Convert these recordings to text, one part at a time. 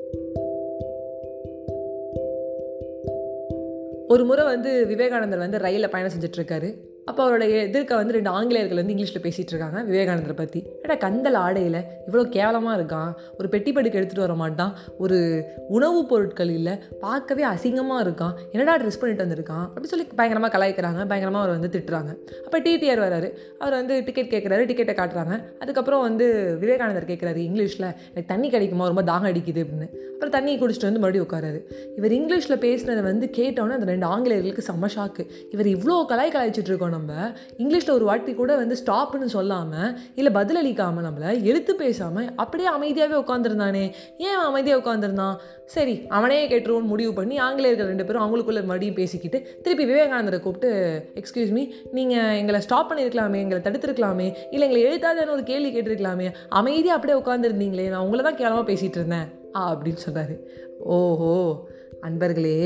ஒரு முறை வந்து விவேகானந்தர் வந்து ரயிலில் பயணம் செஞ்சுட்ருக்காரு அப்போ அவரோட எதிர்க்க வந்து ரெண்டு ஆங்கிலேயர்கள் வந்து இங்கிலீஷில் பேசிகிட்டு இருக்காங்க விவேகானந்தரை பற்றி ஏடா கந்தல் ஆடையில் இவ்வளோ கேவலமாக இருக்கான் ஒரு பெட்டி படுக்க எடுத்துகிட்டு வர மாட்டான் ஒரு உணவுப் பொருட்கள் இல்லை பார்க்கவே அசிங்கமாக இருக்கான் என்னடா ட்ரெஸ் பண்ணிட்டு வந்திருக்கான் அப்படி சொல்லி பயங்கரமாக கலாய்க்கிறாங்க பயங்கரமாக அவர் வந்து திட்டுறாங்க அப்போ டிடிஆர் வராரு அவர் வந்து டிக்கெட் கேட்குறாரு டிக்கெட்டை காட்டுறாங்க அதுக்கப்புறம் வந்து விவேகானந்தர் கேட்குறாரு இங்கிலீஷில் எனக்கு தண்ணி கிடைக்குமா ரொம்ப தாகம் அடிக்குது அப்படின்னு அப்புறம் தண்ணி குடிச்சிட்டு வந்து மறுபடியும் உட்காராரு இவர் இங்கிலீஷில் பேசினதை வந்து கேட்டோன்னே அந்த ரெண்டு ஆங்கிலேயர்களுக்கு செம்ம ஷாக்கு இவர் இவ்வளோ கலாய் கலாய்ச்சிட்டு இருக்கோம் நம்ம இங்கிலீஷில் ஒரு வாட்டி கூட வந்து ஸ்டாப்னு சொல்லாமல் இல்லை பதிலளிக்காமல் நம்மளை எழுத்து பேசாமல் அப்படியே அமைதியாகவே உட்காந்துருந்தானே ஏன் அவன் அமைதியாக உட்காந்துருந்தான் சரி அவனே கேட்டுருவோன்னு முடிவு பண்ணி ஆங்கிலேயர்கள் ரெண்டு பேரும் அவங்களுக்குள்ள மறுபடியும் பேசிக்கிட்டு திருப்பி விவேகானந்தரை கூப்பிட்டு எக்ஸ்கியூஸ் மீ நீங்கள் எங்களை ஸ்டாப் பண்ணியிருக்கலாமே எங்களை தடுத்துருக்கலாமே இல்லை எங்களை எழுத்தாதான ஒரு கேள்வி கேட்டிருக்கலாமே அமைதியாக அப்படியே உட்காந்துருந்தீங்களே நான் உங்களை தான் கேவலமாக பேசிகிட்டு இருந்தேன் ஆ அப்படின்னு சொன்னார் ஓஹோ அன்பர்களே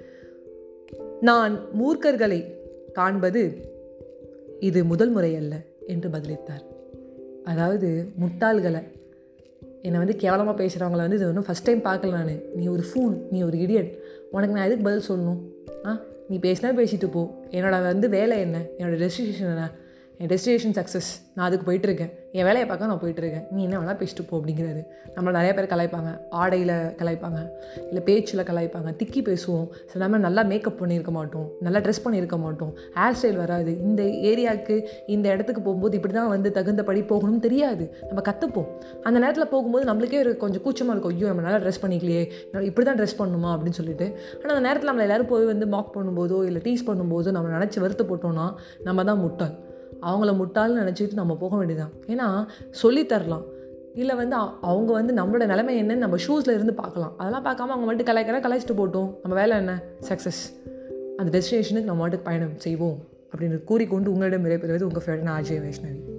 நான் மூர்க்கர்களை காண்பது இது முதல் முறை அல்ல என்று பதிலளித்தார் அதாவது முட்டாள்களை என்னை வந்து கேவலமாக பேசுகிறவங்கள வந்து இது ஒன்றும் ஃபஸ்ட் டைம் பார்க்கல நான் நீ ஒரு ஃபூல் நீ ஒரு இடியட் உனக்கு நான் எதுக்கு பதில் சொல்லணும் ஆ நீ பேசினா பேசிட்டு போ என்னோட வந்து வேலை என்ன என்னோட டெஸ்டினேஷன் என்ன என் டெஸ்டினேஷன் சக்ஸஸ் நான் அதுக்கு போயிட்டுருக்கேன் என் வேலையை பார்க்க நான் போயிட்டுருக்கேன் நீ என்ன வேணால் பேசிட்டு போ அப்படிங்கிறாரு நம்மளை நிறைய பேர் கலாய்ப்பாங்க ஆடையில் கலாய்ப்பாங்க இல்லை பேச்சில் கலாய்ப்பாங்க திக்கி பேசுவோம் சில நேரம் நல்லா மேக்கப் பண்ணியிருக்க மாட்டோம் நல்லா ட்ரெஸ் பண்ணியிருக்க மாட்டோம் ஹேர் ஸ்டைல் வராது இந்த ஏரியாவுக்கு இந்த இடத்துக்கு போகும்போது இப்படி தான் வந்து தகுந்தபடி போகணும்னு தெரியாது நம்ம கற்றுப்போம் அந்த நேரத்தில் போகும்போது நம்மளுக்கே ஒரு கொஞ்சம் கூச்சமாக இருக்கும் ஐயோ நம்ம நல்லா ட்ரெஸ் பண்ணிக்கலையே நான் இப்படி தான் ட்ரெஸ் பண்ணணுமா அப்படின்னு சொல்லிட்டு ஆனால் அந்த நேரத்தில் நம்மளை எல்லோரும் போய் வந்து மாக் பண்ணும்போதோ இல்லை டீஸ் பண்ணும்போதோ நம்ம நினச்சி வருத்த போட்டோம்னா நம்ம தான் முட்டாள் அவங்கள முட்டாள்னு நினச்சிட்டு நம்ம போக வேண்டியதான் ஏன்னா சொல்லித்தரலாம் இல்லை வந்து அ- அவங்க வந்து நம்மளோட நிலைமை என்னன்னு நம்ம ஷூஸில் இருந்து பார்க்கலாம் அதெல்லாம் பார்க்காம அவங்க மட்டும் கலாய்க்கிறா கலாய்ச்சிட்டு போட்டோம் நம்ம வேலை என்ன சக்ஸஸ் அந்த டெஸ்டினேஷனுக்கு நம்ம மட்டும் பயணம் செய்வோம் அப்படின்னு கூறிக்கொண்டு உங்களிடம் விடைபெறுவது உங்கள் ஃப்ரெண்ட் ஆர்ஜே வைஷ்ணவி